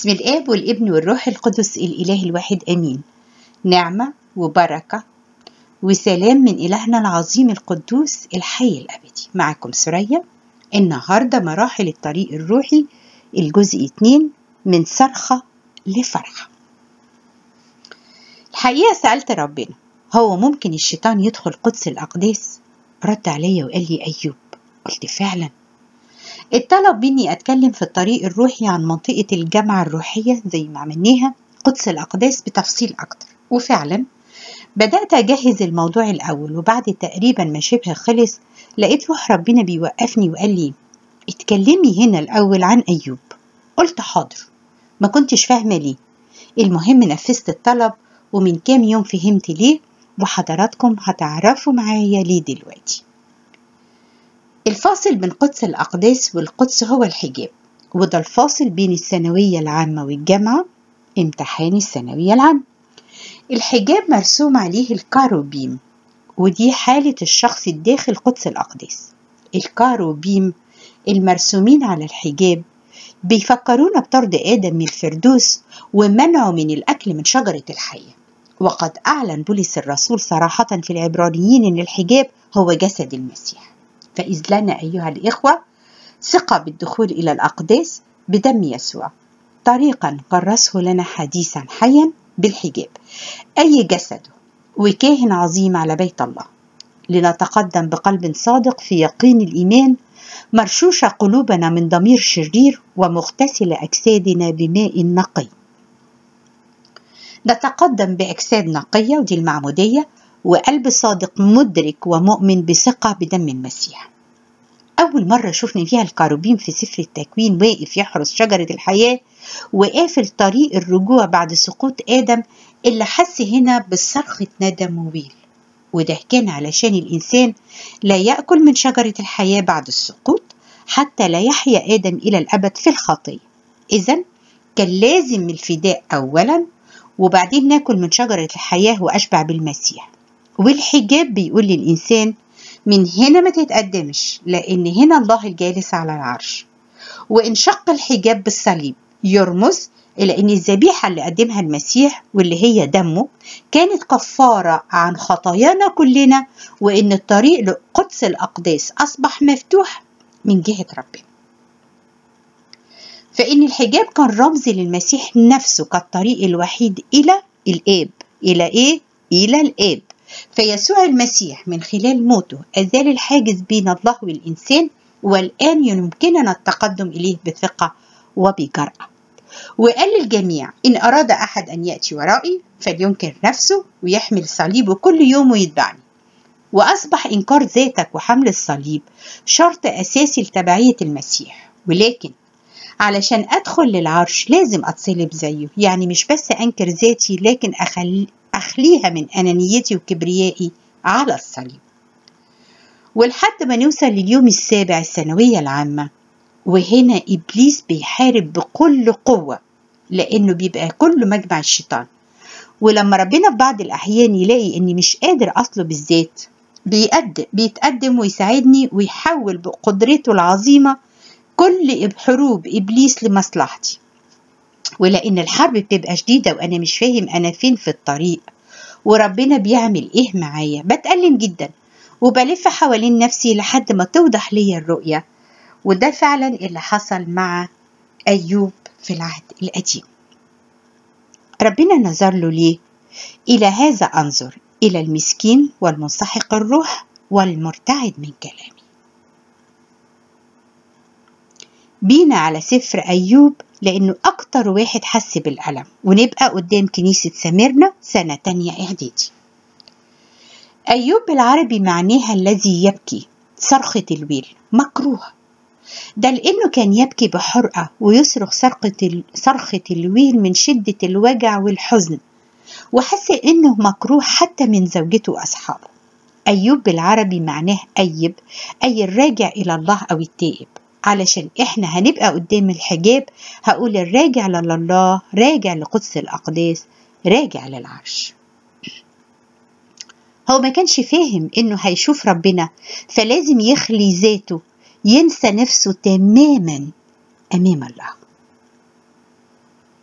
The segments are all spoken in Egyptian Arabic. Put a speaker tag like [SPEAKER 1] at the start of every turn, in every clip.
[SPEAKER 1] بسم الآب والابن والروح القدس الإله الواحد آمين نعمة وبركة وسلام من إلهنا العظيم القدوس الحي الأبدي معكم سرية النهاردة مراحل الطريق الروحي الجزء 2 من صرخة لفرحة الحقيقة سألت ربنا هو ممكن الشيطان يدخل قدس الأقداس رد عليا وقال لي أيوب قلت فعلا اتطلب مني أتكلم في الطريق الروحي عن منطقة الجامعة الروحية زي ما عملناها قدس الأقداس بتفصيل أكتر وفعلا بدأت أجهز الموضوع الأول وبعد تقريبا ما شبه خلص لقيت روح ربنا بيوقفني وقال لي اتكلمي هنا الأول عن أيوب قلت حاضر ما كنتش فاهمة ليه المهم نفذت الطلب ومن كام يوم فهمت ليه وحضراتكم هتعرفوا معايا ليه دلوقتي الفاصل بين قدس الأقداس والقدس هو الحجاب وده الفاصل بين الثانوية العامة والجامعة امتحان الثانوية العامة الحجاب مرسوم عليه الكاروبيم ودي حالة الشخص الداخل قدس الأقداس الكاروبيم المرسومين على الحجاب بيفكرونا بطرد آدم من الفردوس ومنعه من الأكل من شجرة الحياة وقد أعلن بولس الرسول صراحة في العبرانيين أن الحجاب هو جسد المسيح فإذ لنا أيها الإخوة ثقة بالدخول إلى الأقداس بدم يسوع طريقا كرسه لنا حديثا حيا بالحجاب أي جسده وكاهن عظيم على بيت الله لنتقدم بقلب صادق في يقين الإيمان مرشوشة قلوبنا من ضمير شرير ومغتسل أجسادنا بماء نقي نتقدم بأجساد نقية ودي المعمودية وقلب صادق مدرك ومؤمن بثقة بدم المسيح أول مرة شفنا فيها الكاروبيم في سفر التكوين واقف يحرس شجرة الحياة وقافل طريق الرجوع بعد سقوط آدم اللي حس هنا بصرخة ندم وويل وده كان علشان الإنسان لا يأكل من شجرة الحياة بعد السقوط حتى لا يحيا آدم إلى الأبد في الخطية إذا كان لازم الفداء أولا وبعدين ناكل من شجرة الحياة وأشبع بالمسيح والحجاب بيقول للإنسان من هنا ما تتقدمش لأن هنا الله الجالس على العرش وانشق الحجاب بالصليب يرمز إلى أن الذبيحة اللي قدمها المسيح واللي هي دمه كانت كفارة عن خطايانا كلنا وأن الطريق لقدس الأقداس أصبح مفتوح من جهة ربنا فإن الحجاب كان رمز للمسيح نفسه كالطريق الوحيد إلى الآب إلى إيه؟ إلى الآب فيسوع المسيح من خلال موته أزال الحاجز بين الله والإنسان والآن يمكننا التقدم إليه بثقة وبجرأة وقال للجميع إن أراد أحد أن يأتي ورائي فلينكر نفسه ويحمل صليبه كل يوم ويتبعني وأصبح إنكار ذاتك وحمل الصليب شرط أساسي لتبعية المسيح ولكن علشان أدخل للعرش لازم أتصلب زيه يعني مش بس أنكر ذاتي لكن أخلي أخليها من أنانيتي وكبريائي على الصليب ولحد ما نوصل لليوم السابع الثانوية العامة وهنا إبليس بيحارب بكل قوة لأنه بيبقى كله مجمع الشيطان ولما ربنا في بعض الأحيان يلاقي إني مش قادر أصله بالذات بيقدم بيتقدم ويساعدني ويحول بقدرته العظيمة كل حروب إبليس لمصلحتي ولأن الحرب بتبقى شديدة وأنا مش فاهم أنا فين في الطريق وربنا بيعمل إيه معايا بتألم جدا وبلف حوالين نفسي لحد ما توضح لي الرؤية وده فعلا اللي حصل مع أيوب في العهد القديم ربنا نظر له ليه إلى هذا أنظر إلى المسكين والمنسحق الروح والمرتعد من كلامي بينا على سفر أيوب لأنه أكتر واحد حس بالألم ونبقى قدام كنيسة سميرنا سنة تانية إعدادي أيوب بالعربي معناها الذي يبكي صرخة الويل مكروه ده لأنه كان يبكي بحرقة ويصرخ صرخة, صرخة الويل من شدة الوجع والحزن وحس إنه مكروه حتى من زوجته وأصحابه أيوب بالعربي معناه أيب أي الراجع إلى الله أو التائب علشان احنا هنبقى قدام الحجاب هقول الراجع لله راجع لقدس الأقداس راجع للعرش هو ما كانش فاهم انه هيشوف ربنا فلازم يخلي ذاته ينسى نفسه تماما امام الله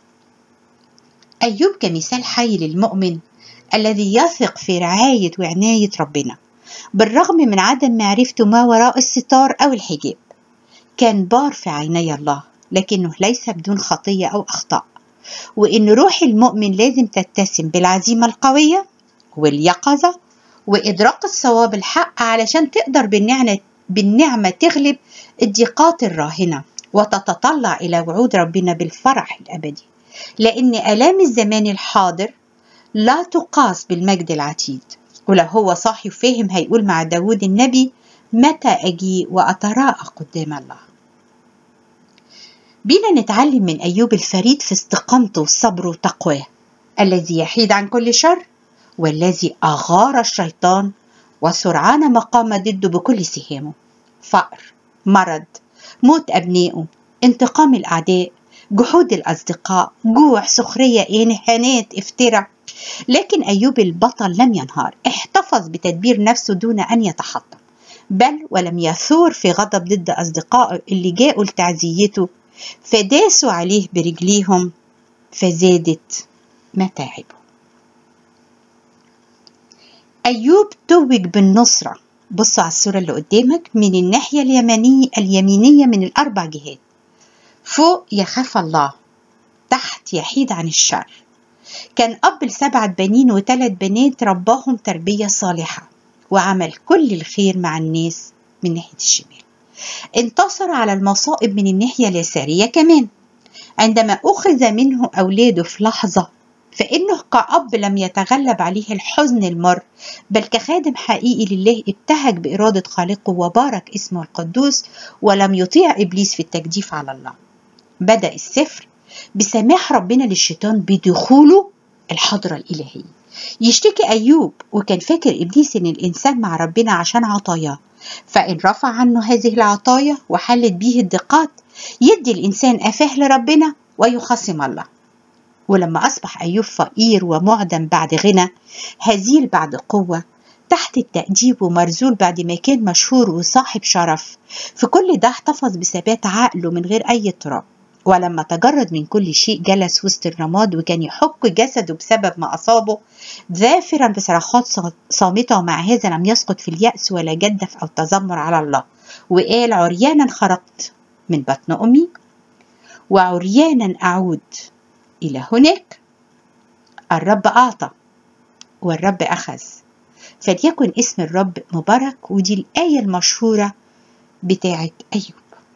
[SPEAKER 1] أيوب كمثال حي للمؤمن الذي يثق في رعاية وعناية ربنا بالرغم من عدم معرفته ما وراء الستار أو الحجاب كان بار في عيني الله لكنه ليس بدون خطية أو أخطاء وإن روح المؤمن لازم تتسم بالعزيمة القوية واليقظة وإدراك الصواب الحق علشان تقدر بالنعمة, بالنعمة تغلب الضيقات الراهنة وتتطلع إلى وعود ربنا بالفرح الأبدي لأن آلام الزمان الحاضر لا تقاس بالمجد العتيد ولو هو صاحي وفاهم هيقول مع داود النبي متى أجيء وأتراءى قدام الله بينا نتعلم من أيوب الفريد في استقامته وصبره وتقواه الذي يحيد عن كل شر والذي أغار الشيطان وسرعان ما قام ضده بكل سهامه فقر مرض موت أبنائه انتقام الأعداء جحود الأصدقاء جوع سخرية إهانات افتراء لكن أيوب البطل لم ينهار احتفظ بتدبير نفسه دون أن يتحطم بل ولم يثور في غضب ضد أصدقائه اللي جاءوا لتعزيته فداسوا عليه برجليهم فزادت متاعبه أيوب توج بالنصرة بص على الصورة اللي قدامك من الناحية اليمينية, اليمينية من الأربع جهات فوق يخاف الله تحت يحيد عن الشر كان أب لسبعة بنين وثلاث بنات رباهم تربية صالحة وعمل كل الخير مع الناس من ناحية الشمال انتصر على المصائب من الناحية اليسارية كمان عندما أخذ منه أولاده في لحظة فإنه كأب لم يتغلب عليه الحزن المر بل كخادم حقيقي لله ابتهج بإرادة خالقه وبارك اسمه القدوس ولم يطيع إبليس في التجديف على الله بدأ السفر بسماح ربنا للشيطان بدخوله الحضرة الإلهية يشتكي أيوب وكان فاكر إبليس إن الإنسان مع ربنا عشان عطاياه فإن رفع عنه هذه العطايا وحلت به الضيقات يدي الإنسان أفاه لربنا ويخصم الله ولما أصبح أيوب فقير ومعدم بعد غنى هزيل بعد قوة تحت التأديب ومرزول بعد ما كان مشهور وصاحب شرف في كل ده احتفظ بثبات عقله من غير أي اضطراب ولما تجرد من كل شيء جلس وسط الرماد وكان يحك جسده بسبب ما أصابه ذافرا بصرخات صامتة ومع هذا لم يسقط في اليأس ولا جدف أو تذمر على الله وقال عريانا خرجت من بطن أمي وعريانا أعود إلى هناك الرب أعطى والرب أخذ فليكن اسم الرب مبارك ودي الآية المشهورة بتاعة أيوب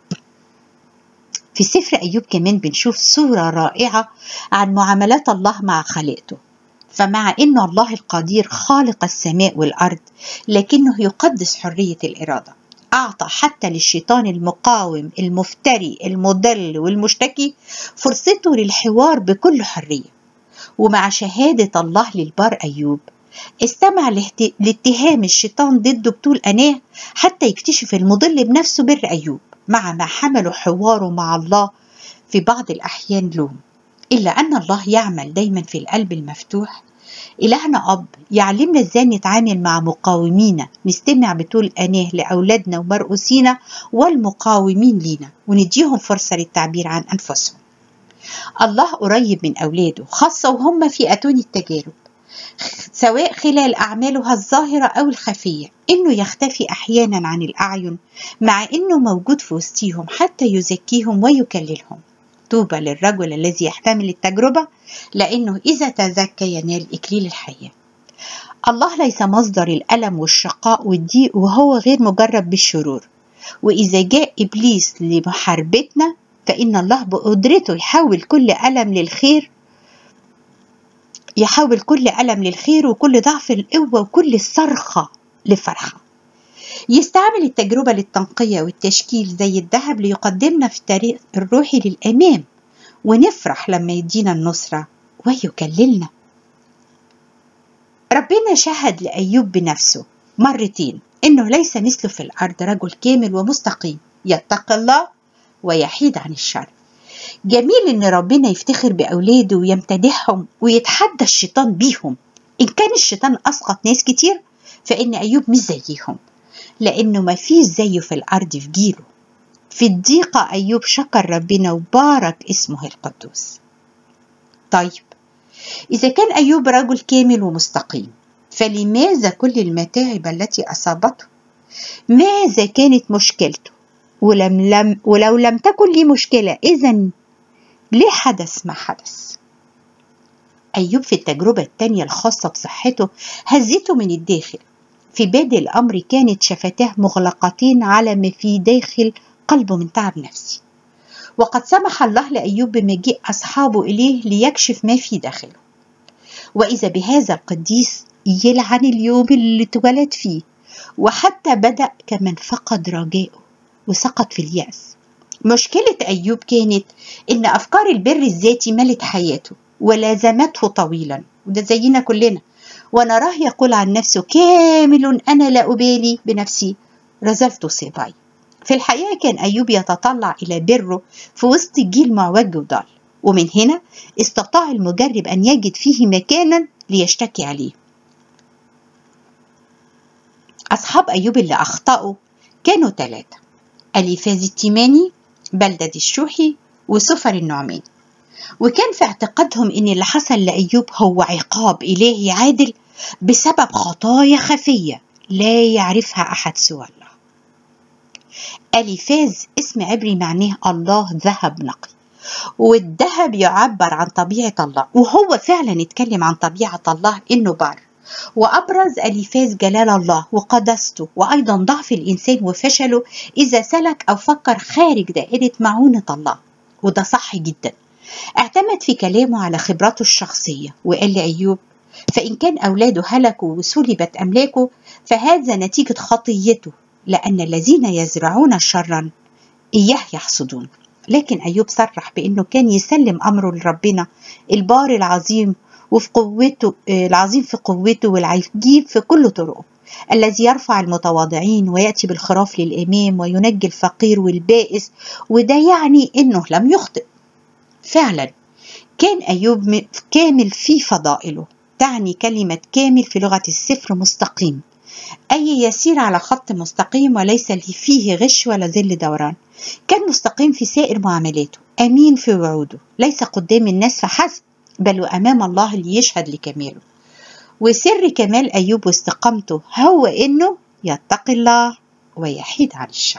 [SPEAKER 1] في سفر أيوب كمان بنشوف صورة رائعة عن معاملات الله مع خليقته فمع أن الله القدير خالق السماء والأرض لكنه يقدس حرية الإرادة أعطى حتى للشيطان المقاوم المفتري المضل والمشتكي فرصته للحوار بكل حرية ومع شهادة الله للبار أيوب استمع لاتهام الشيطان ضده بطول أناه حتى يكتشف المضل بنفسه بر أيوب مع ما حمله حواره مع الله في بعض الأحيان لوم إلا أن الله يعمل دايما في القلب المفتوح إلهنا أب يعلمنا إزاي نتعامل مع مقاومينا نستمع بطول أناه لأولادنا ومرؤوسينا والمقاومين لينا ونديهم فرصة للتعبير عن أنفسهم الله قريب من أولاده خاصة وهم في أتون التجارب سواء خلال أعمالها الظاهرة أو الخفية إنه يختفي أحيانا عن الأعين مع إنه موجود في وسطهم حتى يزكيهم ويكللهم طوبى للرجل الذي يحتمل التجربة لأنه إذا تزكى ينال إكليل الحياة الله ليس مصدر الألم والشقاء والضيق وهو غير مجرب بالشرور وإذا جاء إبليس لمحاربتنا فإن الله بقدرته يحول كل ألم للخير يحول كل ألم للخير وكل ضعف القوة وكل صرخة لفرحة يستعمل التجربة للتنقية والتشكيل زي الذهب ليقدمنا في الطريق الروحي للأمام ونفرح لما يدينا النصرة ويكللنا ربنا شهد لأيوب بنفسه مرتين إنه ليس مثله في الأرض رجل كامل ومستقيم يتقي الله ويحيد عن الشر جميل إن ربنا يفتخر بأولاده ويمتدحهم ويتحدى الشيطان بيهم إن كان الشيطان أسقط ناس كتير فإن أيوب مش زيهم لأنه ما فيش زيه في الأرض في جيله في الضيقة أيوب شكر ربنا وبارك اسمه القدوس طيب إذا كان أيوب رجل كامل ومستقيم فلماذا كل المتاعب التي أصابته؟ ماذا كانت مشكلته؟ ولم لم ولو لم تكن لي مشكلة إذا ليه حدث ما حدث؟ أيوب في التجربة التانية الخاصة بصحته هزته من الداخل في بادئ الأمر كانت شفتاه مغلقتين على ما في داخل قلبه من تعب نفسي وقد سمح الله لأيوب بمجيء أصحابه إليه ليكشف ما في داخله وإذا بهذا القديس يلعن اليوم اللي اتولد فيه وحتى بدأ كمن فقد رجائه وسقط في اليأس مشكلة أيوب كانت إن أفكار البر الذاتي ملت حياته ولازمته طويلا وده زينا كلنا ونراه يقول عن نفسه كامل أنا لا أبالي بنفسي رزلت صباي في الحقيقة كان أيوب يتطلع إلى بره في وسط جيل معوج وضال ومن هنا استطاع المجرب أن يجد فيه مكانا ليشتكي عليه أصحاب أيوب اللي أخطأوا كانوا ثلاثة أليفاز التيماني بلدد الشوحي وسفر النعمان وكان في اعتقادهم ان اللي حصل لايوب هو عقاب الهي عادل بسبب خطايا خفيه لا يعرفها احد سوى الله اليفاز اسم عبري معناه الله ذهب نقي والذهب يعبر عن طبيعه الله وهو فعلا اتكلم عن طبيعه الله انه بار وأبرز أليفاز جلال الله وقدسته وأيضا ضعف الإنسان وفشله إذا سلك أو فكر خارج دائرة معونة الله وده صح جدا اعتمد في كلامه على خبراته الشخصية وقال لأيوب فإن كان أولاده هلكوا وسلبت أملاكه فهذا نتيجة خطيته لأن الذين يزرعون شرا إياه يحصدون لكن أيوب صرح بأنه كان يسلم أمره لربنا البار العظيم وفي قوته العظيم في قوته والعجيب في كل طرقه الذي يرفع المتواضعين ويأتي بالخراف للإمام وينجي الفقير والبائس وده يعني إنه لم يخطئ فعلا كان أيوب كامل في فضائله تعني كلمة كامل في لغة السفر مستقيم أي يسير على خط مستقيم وليس فيه غش ولا ذل دوران كان مستقيم في سائر معاملاته أمين في وعوده ليس قدام الناس فحسب بل وأمام الله اللي يشهد لكماله وسر كمال أيوب واستقامته هو إنه يتقي الله ويحيد عن الشر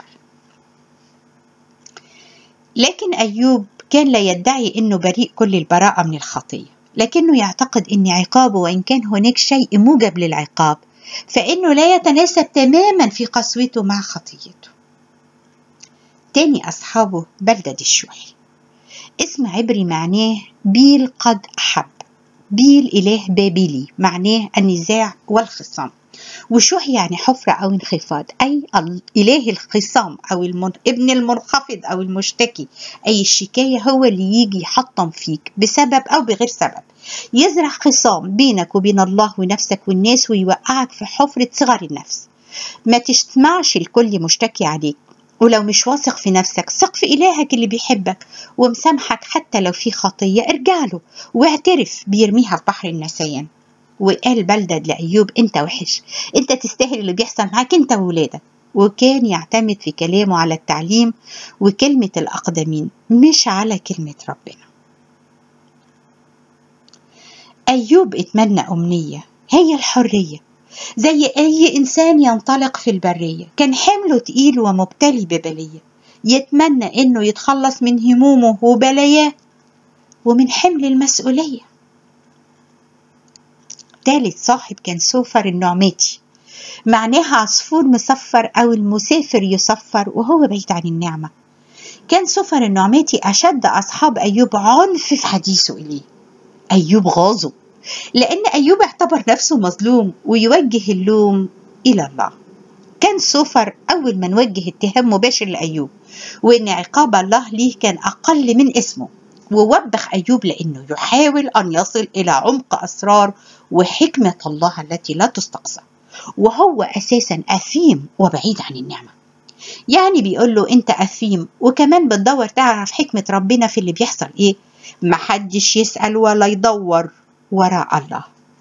[SPEAKER 1] لكن أيوب كان لا يدعي أنه بريء كل البراءة من الخطية لكنه يعتقد أن عقابه وإن كان هناك شيء موجب للعقاب فإنه لا يتناسب تماما في قسوته مع خطيته تاني أصحابه بلدة الشوحي اسم عبري معناه بيل قد أحب بيل إله بابلي معناه النزاع والخصام وشوح يعني حفرة أو انخفاض أي إله الخصام أو المن... ابن المنخفض أو المشتكي أي الشكاية هو اللي يجي يحطم فيك بسبب أو بغير سبب يزرع خصام بينك وبين الله ونفسك والناس ويوقعك في حفرة صغر النفس ما تسمعش الكل مشتكي عليك ولو مش واثق في نفسك ثق في إلهك اللي بيحبك ومسامحك حتى لو في خطية ارجع له واعترف بيرميها في بحر النسيان وقال بلدد لأيوب أنت وحش أنت تستاهل اللي بيحصل معاك أنت وولادك وكان يعتمد في كلامه على التعليم وكلمة الأقدمين مش على كلمة ربنا أيوب اتمنى أمنية هي الحرية زي أي إنسان ينطلق في البرية كان حمله تقيل ومبتلي ببلية يتمنى إنه يتخلص من همومه وبلاياه ومن حمل المسؤولية تالت صاحب كان سوفر النعماتي معناها عصفور مصفر أو المسافر يصفر وهو بعيد عن النعمة كان سوفر النعماتي أشد أصحاب أيوب عنف في حديثه إليه أيوب غاظه لأن أيوب اعتبر نفسه مظلوم ويوجه اللوم إلى الله كان سوفر أول من وجه اتهام مباشر لأيوب وإن عقاب الله ليه كان أقل من اسمه ووبخ أيوب لأنه يحاول أن يصل إلى عمق أسرار وحكمة الله التي لا تستقصى وهو أساسا أثيم وبعيد عن النعمة يعني بيقول له أنت أثيم وكمان بتدور تعرف حكمة ربنا في اللي بيحصل إيه محدش يسأل ولا يدور وراء الله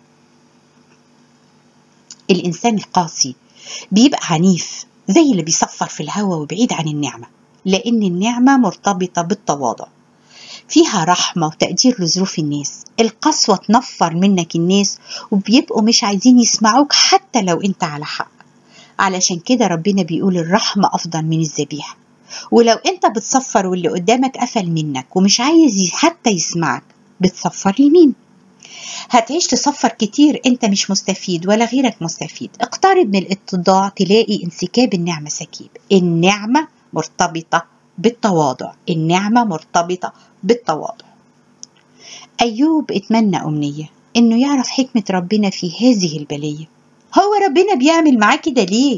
[SPEAKER 1] الإنسان القاسي بيبقى عنيف زي اللي بيصفر في الهواء وبعيد عن النعمة لأن النعمة مرتبطة بالتواضع فيها رحمة وتقدير لظروف الناس القسوة تنفر منك الناس وبيبقوا مش عايزين يسمعوك حتى لو انت على حق علشان كده ربنا بيقول الرحمة أفضل من الذبيحة ولو انت بتصفر واللي قدامك قفل منك ومش عايز حتى يسمعك بتصفر لمين هتعيش تصفر كتير انت مش مستفيد ولا غيرك مستفيد اقترب من الاتضاع تلاقي انسكاب النعمة سكيب النعمة مرتبطة بالتواضع النعمة مرتبطة بالتواضع أيوب اتمنى أمنية إنه يعرف حكمة ربنا في هذه البلية هو ربنا بيعمل معاه كده ليه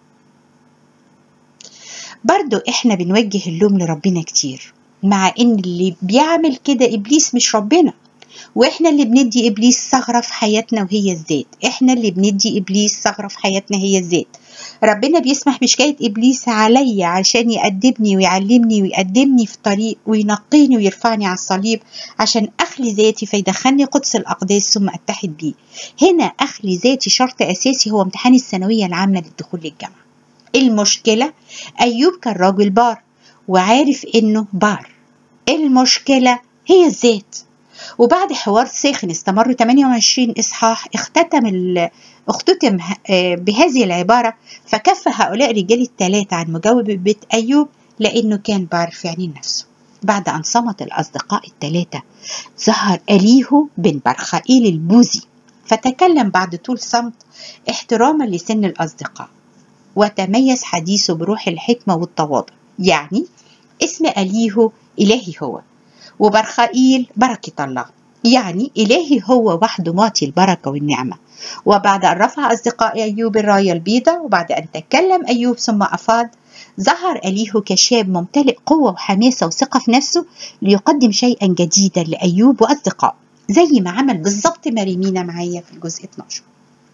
[SPEAKER 1] برضو احنا بنوجه اللوم لربنا كتير مع ان اللي بيعمل كده ابليس مش ربنا واحنا اللي بندي ابليس ثغره في حياتنا وهي الذات احنا اللي بندي ابليس ثغره في حياتنا هي الذات ربنا بيسمح بشكاية إبليس عليا عشان يقدمني ويعلمني ويقدمني في طريق وينقيني ويرفعني على الصليب عشان أخلي ذاتي فيدخلني قدس الأقداس ثم أتحد بيه هنا أخلي ذاتي شرط أساسي هو امتحان الثانوية العامة للدخول للجامعة المشكلة أيوب كان راجل بار وعارف إنه بار المشكلة هي الذات وبعد حوار ساخن استمر 28 إصحاح اختتم اختتم بهذه العبارة فكف هؤلاء الرجال الثلاثة عن مجاوبة بيت أيوب لأنه كان بار في عينين نفسه بعد أن صمت الأصدقاء الثلاثة ظهر أليهو بن برخائيل البوذي فتكلم بعد طول صمت احتراما لسن الأصدقاء وتميز حديثه بروح الحكمة والتواضع يعني اسم أليهو إلهي هو وبرخائيل بركة الله يعني إلهي هو وحده معطي البركة والنعمة وبعد أن رفع أصدقاء أيوب الراية البيضاء وبعد أن تكلم أيوب ثم أفاض ظهر أليه كشاب ممتلئ قوة وحماسة وثقة في نفسه ليقدم شيئا جديدا لأيوب وأصدقائه زي ما عمل بالظبط مريمينا معايا في الجزء 12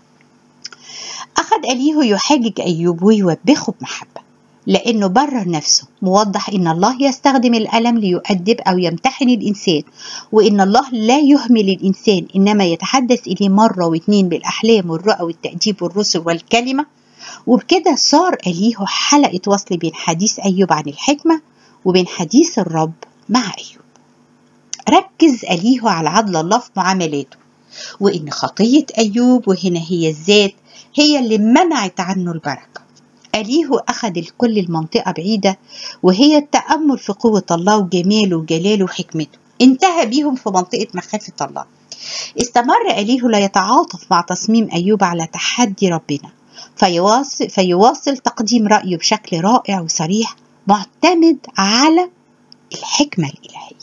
[SPEAKER 1] أخذ أليه يحاجج أيوب ويوبخه بمحبة لأنه برر نفسه موضح إن الله يستخدم الألم ليؤدب أو يمتحن الإنسان وإن الله لا يهمل الإنسان إنما يتحدث إليه مرة واثنين بالأحلام والرؤى والتأديب والرسل والكلمة وبكده صار أليه حلقة وصل بين حديث أيوب عن الحكمة وبين حديث الرب مع أيوب ركز أليه على عدل الله في معاملاته وإن خطية أيوب وهنا هي الذات هي اللي منعت عنه البركة أليه أخذ كل المنطقة بعيدة وهي التأمل في قوة الله وجماله وجلاله وحكمته انتهى بيهم في منطقة مخافة الله استمر أليه لا يتعاطف مع تصميم أيوب على تحدي ربنا فيواصل, فيواصل تقديم رأيه بشكل رائع وصريح معتمد على الحكمة الإلهية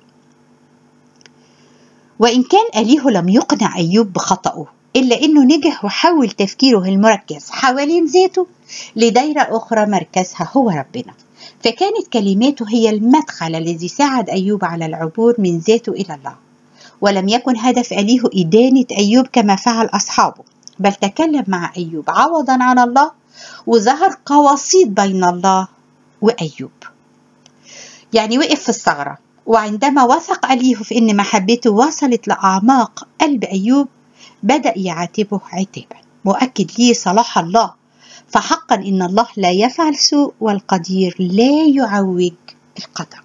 [SPEAKER 1] وإن كان أليه لم يقنع أيوب بخطأه إلا إنه نجح وحول تفكيره المركز حوالين ذاته لدايرة أخرى مركزها هو ربنا فكانت كلماته هي المدخل الذي ساعد أيوب على العبور من ذاته إلى الله ولم يكن هدف أليه إدانة أيوب كما فعل أصحابه بل تكلم مع أيوب عوضا عن الله وظهر قواصيد بين الله وأيوب يعني وقف في الثغرة وعندما وثق أليه في أن محبته وصلت لأعماق قلب أيوب بدأ يعاتبه عتابا مؤكد ليه صلاح الله فحقا إن الله لا يفعل سوء والقدير لا يعوج القدر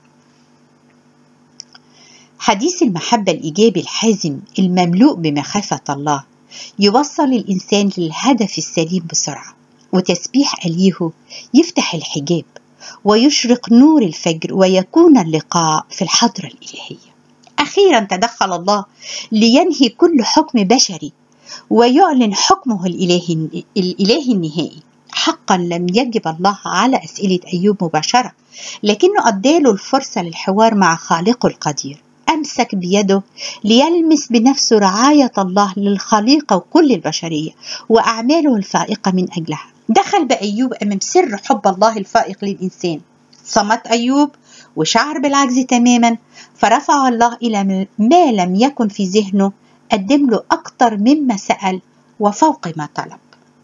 [SPEAKER 1] حديث المحبة الإيجابي الحازم المملوء بمخافة الله يوصل الإنسان للهدف السليم بسرعة وتسبيح أليه يفتح الحجاب ويشرق نور الفجر ويكون اللقاء في الحضرة الإلهية أخيرا تدخل الله لينهي كل حكم بشري ويعلن حكمه الإلهي, الإلهي النهائي حقا لم يجب الله على أسئلة أيوب مباشرة لكنه أداله الفرصة للحوار مع خالقه القدير أمسك بيده ليلمس بنفسه رعاية الله للخليقة وكل البشرية وأعماله الفائقة من أجلها دخل بأيوب أمام سر حب الله الفائق للإنسان صمت أيوب وشعر بالعجز تماما فرفع الله إلى ما لم يكن في ذهنه قدم له أكتر مما سأل وفوق ما طلب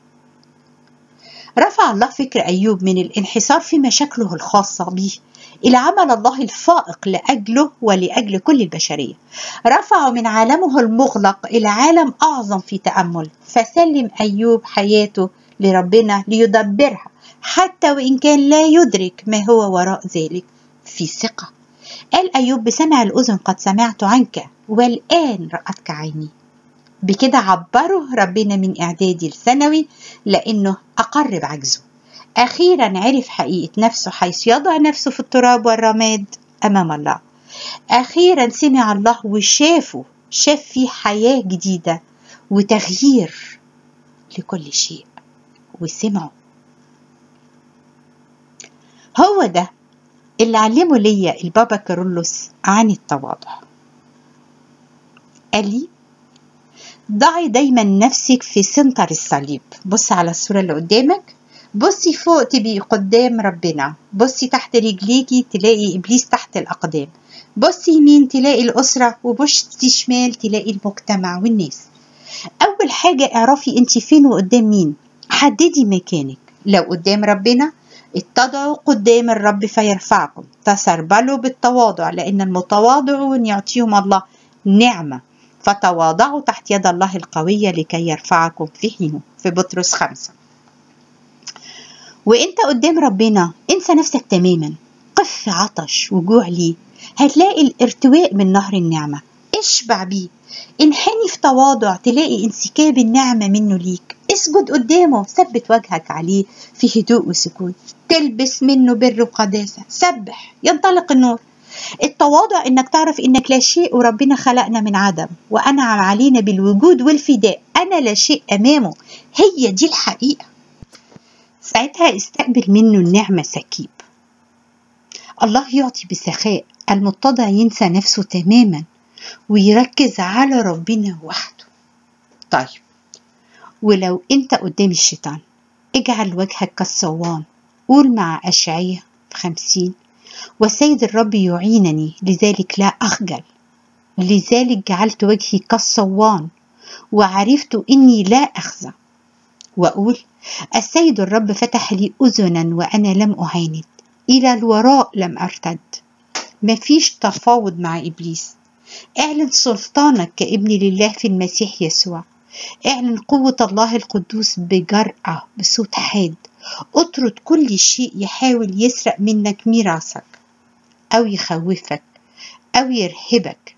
[SPEAKER 1] رفع الله فكر أيوب من الانحصار في مشاكله الخاصة به إلى عمل الله الفائق لأجله ولأجل كل البشرية رفعه من عالمه المغلق إلى عالم أعظم في تأمل فسلم أيوب حياته لربنا ليدبرها حتى وإن كان لا يدرك ما هو وراء ذلك في ثقة قال أيوب بسمع الأذن قد سمعت عنك والآن رأتك عيني بكده عبره ربنا من إعدادي الثانوي لأنه أقر بعجزه أخيرا عرف حقيقة نفسه حيث يضع نفسه في التراب والرماد أمام الله أخيرا سمع الله وشافه شاف فيه حياة جديدة وتغيير لكل شيء وسمعه هو ده اللي علمه ليا البابا كارولوس عن التواضع قال لي ضعي دايما نفسك في سنتر الصليب بص على الصورة اللي قدامك بصي فوق تبقي قدام ربنا بصي تحت رجليكي تلاقي إبليس تحت الأقدام بصي يمين تلاقي الأسرة وبصي شمال تلاقي المجتمع والناس أول حاجة اعرفي أنت فين وقدام مين حددي مكانك لو قدام ربنا اتضعوا قدام الرب فيرفعكم تسربلوا بالتواضع لأن المتواضعون يعطيهم الله نعمة فتواضعوا تحت يد الله القوية لكي يرفعكم في حينه في بطرس خمسة وانت قدام ربنا انسى نفسك تماما قف في عطش وجوع ليه هتلاقي الارتواء من نهر النعمة اشبع بيه انحني في تواضع تلاقي انسكاب النعمة منه ليك اسجد قدامه ثبت وجهك عليه في هدوء وسكون تلبس منه بر وقداسة سبح ينطلق النور التواضع انك تعرف انك لا شيء وربنا خلقنا من عدم وانعم علينا بالوجود والفداء انا لا شيء امامه هي دي الحقيقة ساعتها استقبل منه النعمة سكيب الله يعطي بسخاء المتضع ينسى نفسه تماما ويركز على ربنا وحده طيب ولو انت قدام الشيطان اجعل وجهك كالصوان قول مع أشعية خمسين وسيد الرب يعينني لذلك لا أخجل لذلك جعلت وجهي كالصوان وعرفت إني لا أخزى وأقول السيد الرب فتح لي أذنا وأنا لم أعاند إلى الوراء لم أرتد مفيش تفاوض مع إبليس اعلن سلطانك كابن لله في المسيح يسوع اعلن قوة الله القدوس بجرأة بصوت حاد اطرد كل شيء يحاول يسرق منك ميراثك أو يخوفك أو يرهبك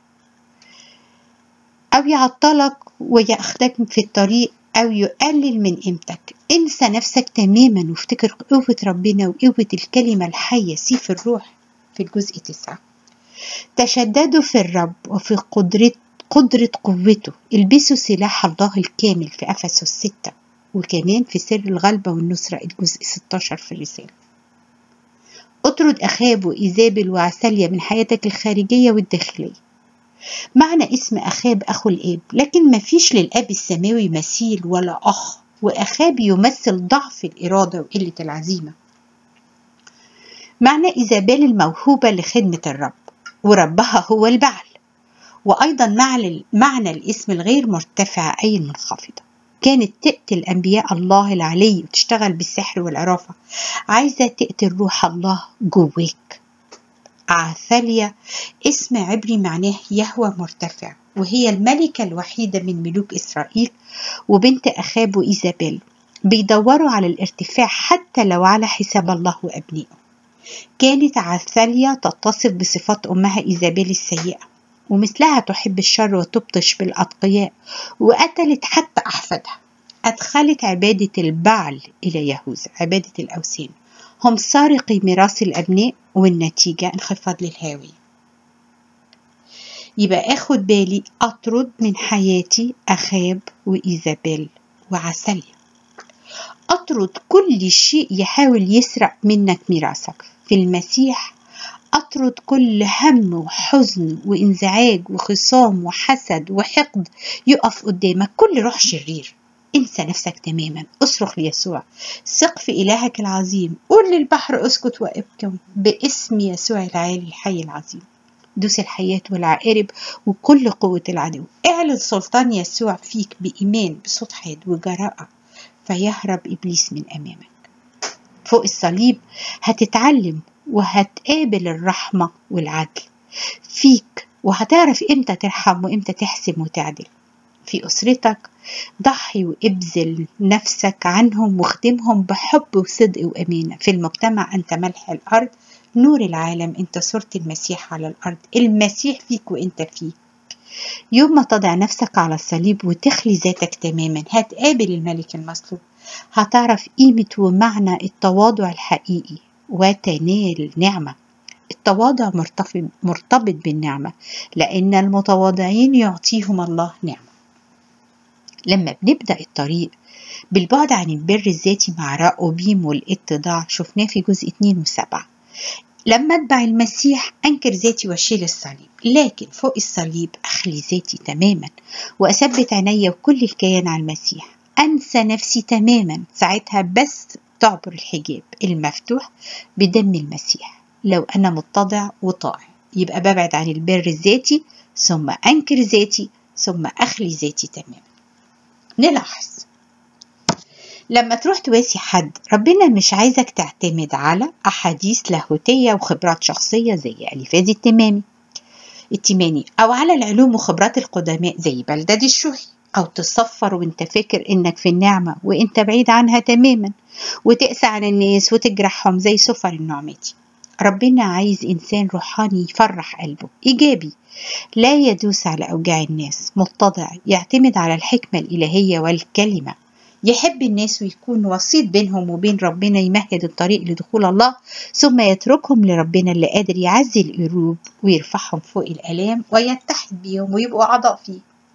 [SPEAKER 1] أو يعطلك ويأخذك في الطريق أو يقلل من قيمتك انسى نفسك تماما وافتكر قوة ربنا وقوة الكلمة الحية سيف الروح في الجزء تسعة تشددوا في الرب وفي قدرة قدرة قوته البسوا سلاح الله الكامل في أفسس الستة وكمان في سر الغلبة والنصرة الجزء 16 في الرسالة اطرد أخاب وإيزابل وعساليا من حياتك الخارجية والداخلية معنى اسم أخاب أخو الآب لكن ما فيش للآب السماوي مثيل ولا أخ وأخاب يمثل ضعف الإرادة وقلة العزيمة معنى إيزابيل الموهوبة لخدمة الرب وربها هو البعل وأيضا معنى, معنى الاسم الغير مرتفع أي المنخفضة كانت تقتل أنبياء الله العلي وتشتغل بالسحر والعرافة عايزة تقتل روح الله جواك عثاليا اسم عبري معناه يهوى مرتفع وهي الملكة الوحيدة من ملوك إسرائيل وبنت أخاب وإيزابيل بيدوروا على الارتفاع حتى لو على حساب الله وأبنائه كانت عثاليا تتصف بصفات أمها إيزابيل السيئة ومثلها تحب الشر وتبطش بالأتقياء وقتلت حتى أحفادها أدخلت عبادة البعل إلى يهوذا عبادة الأوثان هم سارقي ميراث الأبناء والنتيجة انخفاض للهاوية يبقى أخد بالي أطرد من حياتي أخاب وإيزابيل وعسليا أطرد كل شيء يحاول يسرق منك ميراثك في المسيح أطرد كل هم وحزن وانزعاج وخصام وحسد وحقد يقف قدامك كل روح شرير انسى نفسك تماما اصرخ ليسوع ثق في إلهك العظيم قول للبحر اسكت وابكم باسم يسوع العالي الحي العظيم دوس الحياة والعقارب وكل قوة العدو اعلن سلطان يسوع فيك بإيمان بصوت حاد وجراءة فيهرب إبليس من أمامك فوق الصليب هتتعلم وهتقابل الرحمة والعدل فيك وهتعرف امتى ترحم وامتى تحسم وتعدل في أسرتك ضحي وابذل نفسك عنهم واخدمهم بحب وصدق وأمانة في المجتمع أنت ملح الأرض نور العالم أنت صورة المسيح على الأرض المسيح فيك وأنت فيه يوم ما تضع نفسك على الصليب وتخلي ذاتك تماما هتقابل الملك المصلوب هتعرف قيمة ومعنى التواضع الحقيقي وتنال نعمة التواضع مرتبط مرتبط بالنعمة لأن المتواضعين يعطيهم الله نعمة لما بنبدأ الطريق بالبعد عن البر الذاتي مع رأوبيم والاتضاع شفناه في جزء 2 و7 لما اتبع المسيح انكر ذاتي واشيل الصليب لكن فوق الصليب اخلي ذاتي تماما واثبت عينيا وكل الكيان على المسيح انسى نفسي تماما ساعتها بس تعبر الحجاب المفتوح بدم المسيح لو انا متضع وطاع يبقى ببعد عن البر الذاتي ثم انكر ذاتي ثم اخلي ذاتي تماما نلاحظ لما تروح تواسي حد ربنا مش عايزك تعتمد على أحاديث لاهوتية وخبرات شخصية زي أليفاز التمامي التماني أو على العلوم وخبرات القدماء زي بلداد الشوحي أو تصفر وانت فاكر إنك في النعمة وانت بعيد عنها تماما وتقسى على الناس وتجرحهم زي سفر النعمتي ربنا عايز إنسان روحاني يفرح قلبه إيجابي لا يدوس على أوجاع الناس متضع يعتمد على الحكمة الإلهية والكلمة يحب الناس ويكون وسيط بينهم وبين ربنا يمهد الطريق لدخول الله ثم يتركهم لربنا اللي قادر يعزي القلوب ويرفعهم فوق الآلام ويتحد بيهم ويبقوا أعضاء فيه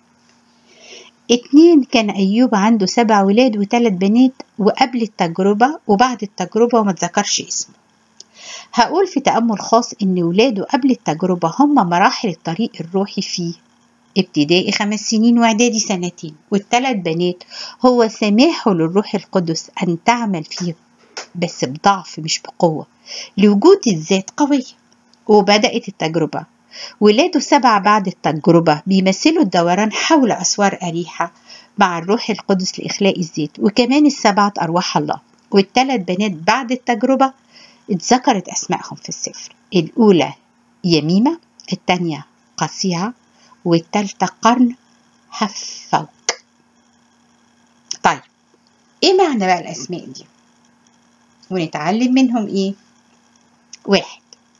[SPEAKER 1] اتنين كان أيوب عنده سبع ولاد وثلاث بنات وقبل التجربة وبعد التجربة وما تذكرش اسمه هقول في تأمل خاص إن ولاده قبل التجربة هم مراحل الطريق الروحي فيه ابتدائي خمس سنين واعدادي سنتين والثلاث بنات هو سماحه للروح القدس ان تعمل فيه بس بضعف مش بقوه لوجود الذات قويه وبدات التجربه ولاده سبعة بعد التجربة بيمثلوا الدوران حول أسوار أريحة مع الروح القدس لإخلاء الذات وكمان السبعة أرواح الله والثلاث بنات بعد التجربة اتذكرت أسمائهم في السفر الأولى يميمة الثانية قصيعة والتالتة قرن هف فوق طيب ايه معنى بقى الاسماء دي ونتعلم منهم ايه واحد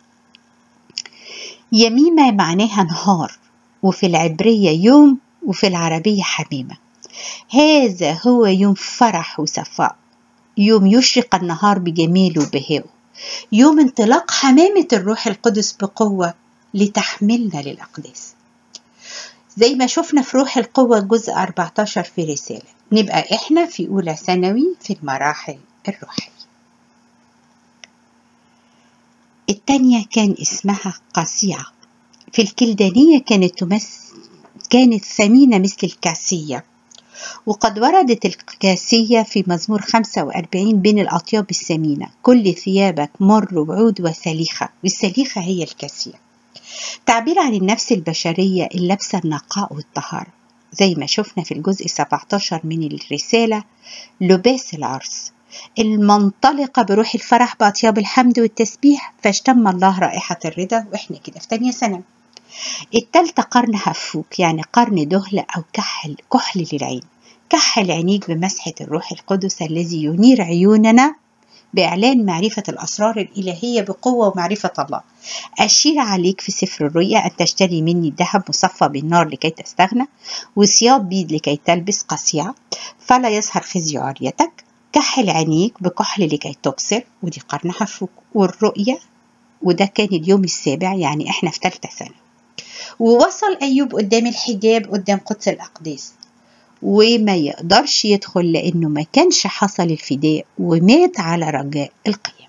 [SPEAKER 1] يميمة معناها نهار وفي العبرية يوم وفي العربية حميمة هذا هو يوم فرح وصفاء يوم يشرق النهار بجماله وبهائه يوم انطلاق حمامة الروح القدس بقوة لتحملنا للأقداس زي ما شفنا في روح القوة جزء 14 في رسالة نبقى إحنا في أولى ثانوي في المراحل الروحية التانية كان اسمها قصيعة في الكلدانية كانت تمس كانت ثمينة مثل الكاسية وقد وردت الكاسية في مزمور 45 بين الأطياب الثمينة كل ثيابك مر وعود وسليخة والسليخة هي الكاسية تعبير عن النفس البشرية اللابسة النقاء والطهارة زي ما شفنا في الجزء 17 من الرسالة لباس العرس المنطلقة بروح الفرح بأطياب الحمد والتسبيح فاشتم الله رائحة الرضا وإحنا كده في تانية سنة التالتة قرن هفوك يعني قرن دهل أو كحل كحل للعين كحل عينيك بمسحة الروح القدس الذي ينير عيوننا بإعلان معرفة الأسرار الإلهية بقوة ومعرفة الله أشير عليك في سفر الرؤيا أن تشتري مني ذهب مصفى بالنار لكي تستغنى وثياب بيض لكي تلبس قصيعة فلا يظهر خزي عريتك كحل عينيك بكحل لكي تبصر ودي قرن حفوك والرؤية وده كان اليوم السابع يعني احنا في ثالثة سنة ووصل أيوب قدام الحجاب قدام قدس الأقداس وما يقدرش يدخل لأنه ما كانش حصل الفداء ومات على رجاء القيام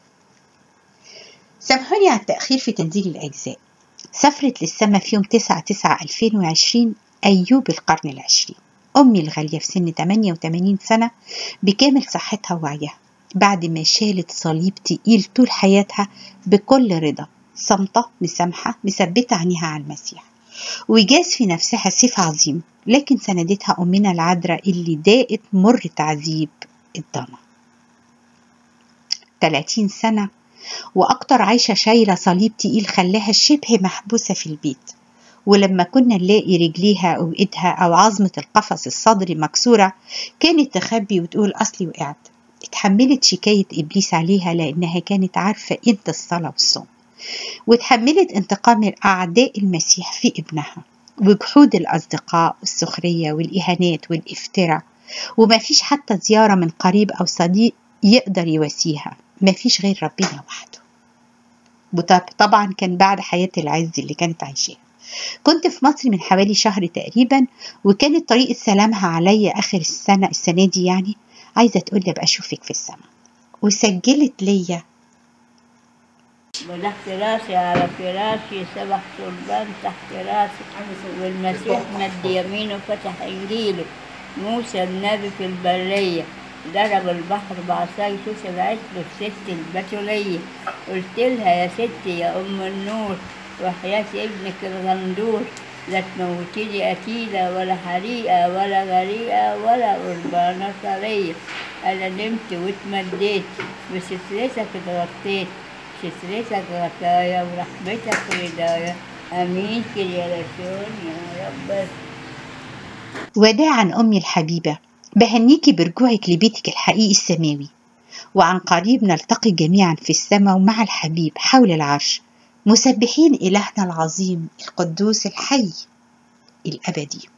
[SPEAKER 1] سامحوني على التأخير في تنزيل الأجزاء سافرت للسما في يوم 9 9 2020 أيوب القرن العشرين أمي الغالية في سن 88 سنة بكامل صحتها ووعيها بعد ما شالت صليب تقيل طول حياتها بكل رضا صامتة مسامحة مثبتة عينيها على المسيح وجاز في نفسها سيف عظيم لكن سندتها أمنا العذراء اللي داقت مر تعذيب الضنا 30 سنة وأكتر عايشة شايلة صليب تقيل خلاها شبه محبوسة في البيت ولما كنا نلاقي رجليها أو إيدها أو عظمة القفص الصدري مكسورة كانت تخبي وتقول أصلي وقعت اتحملت شكاية إبليس عليها لأنها كانت عارفة قيمة الصلاة والصوم وتحملت انتقام أعداء المسيح في ابنها وجحود الأصدقاء والسخرية والإهانات والافتراء وما فيش حتى زيارة من قريب أو صديق يقدر يواسيها ما فيش غير ربنا وحده طبعا كان بعد حياة العز اللي كانت عايشاها كنت في مصر من حوالي شهر تقريبا وكانت طريقة سلامها عليا آخر السنة السنة دي يعني عايزة تقول لي أبقى أشوفك في السماء وسجلت ليا
[SPEAKER 2] فتحت راسي على فراشي سبح صلبان تحت راسي والمسيح مد يمينه فتح انجيله موسى النبي في البرية ضرب البحر بعصاي كسب عشب الست البتولية قلت لها يا ستي يا أم النور وحياة ابنك الغندور لا تموتيلي قتيلة ولا حريقة ولا غريقة ولا قربانة صرية أنا نمت واتمديت بسترتك اتغطيت سترتك غطايا ورحمتك ردايا أمين كريالاسيون يا رب
[SPEAKER 1] وداعا أمي الحبيبة بهنيكي برجوعك لبيتك الحقيقي السماوي وعن قريب نلتقي جميعا في السماء ومع الحبيب حول العرش مسبحين إلهنا العظيم القدوس الحي الأبدي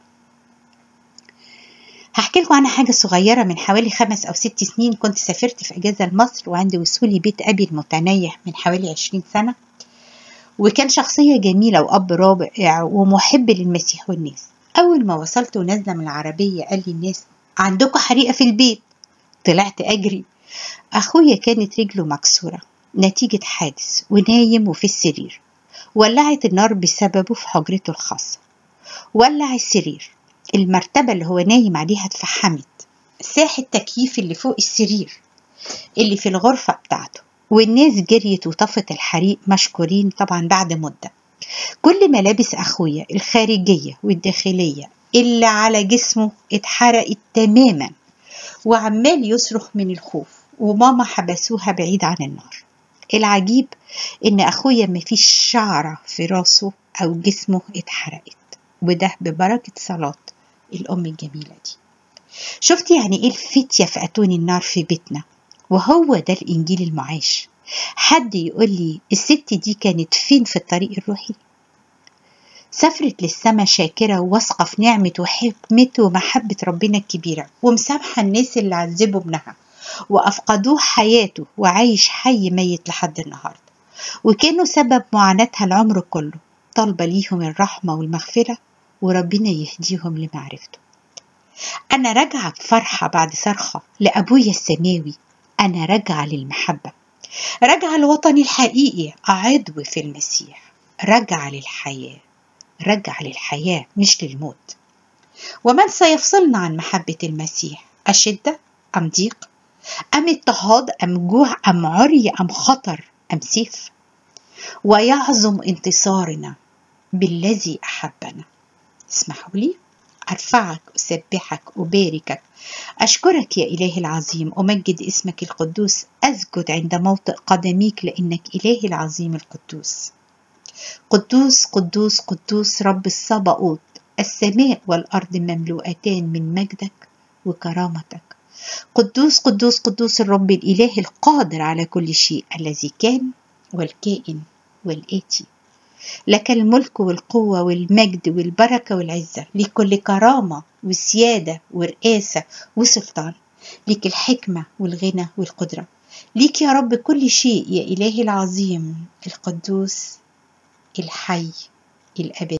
[SPEAKER 1] هحكي لكم عنها حاجة صغيرة من حوالي خمس أو ست سنين كنت سافرت في أجازة لمصر وعند وصولي بيت أبي المتنيح من حوالي عشرين سنة وكان شخصية جميلة وأب رائع ومحب للمسيح والناس أول ما وصلت ونازلة من العربية قال لي الناس عندكم حريقة في البيت طلعت أجري أخويا كانت رجله مكسورة نتيجة حادث ونايم وفي السرير ولعت النار بسببه في حجرته الخاصة ولع السرير المرتبة اللي هو نايم عليها اتفحمت ساح التكييف اللي فوق السرير اللي في الغرفة بتاعته والناس جريت وطفت الحريق مشكورين طبعا بعد مدة كل ملابس أخويا الخارجية والداخلية اللي على جسمه اتحرقت تماما وعمال يصرخ من الخوف وماما حبسوها بعيد عن النار العجيب ان اخويا مفيش شعرة في راسه او جسمه اتحرقت وده ببركة صلاة الام الجميلة دي شفت يعني ايه الفتية في اتون النار في بيتنا وهو ده الانجيل المعاش حد يقول لي الست دي كانت فين في الطريق الروحي سافرت للسما شاكرة وواثقة في نعمة وحكمته ومحبة ربنا الكبيرة ومسامحة الناس اللي عذبوا ابنها وأفقدوه حياته وعايش حي ميت لحد النهاردة وكانوا سبب معاناتها العمر كله طالبة ليهم الرحمة والمغفرة وربنا يهديهم لمعرفته أنا راجعة بفرحة بعد صرخة لأبويا السماوي أنا راجعة للمحبة راجعة لوطني الحقيقي عضو في المسيح راجعة للحياة راجعة للحياة مش للموت ومن سيفصلنا عن محبة المسيح أشدة أم ضيق أم اضطهاد أم جوع أم عري أم خطر أم سيف ويعظم انتصارنا بالذي أحبنا اسمحوا لي أرفعك أسبحك أباركك أشكرك يا إلهي العظيم أمجد اسمك القدوس أسجد عند موطئ قدميك لأنك إلهي العظيم القدوس قدوس قدوس قدوس رب الصباؤوت السماء والأرض مملوءتان من مجدك وكرامتك قدوس قدوس قدوس الرب الإله القادر على كل شيء الذي كان والكائن والآتي لك الملك والقوة والمجد والبركة والعزة لكل كرامة وسيادة ورئاسة وسلطان لك الحكمة والغنى والقدرة ليك يا رب كل شيء يا إلهي العظيم القدوس الحي الأبدي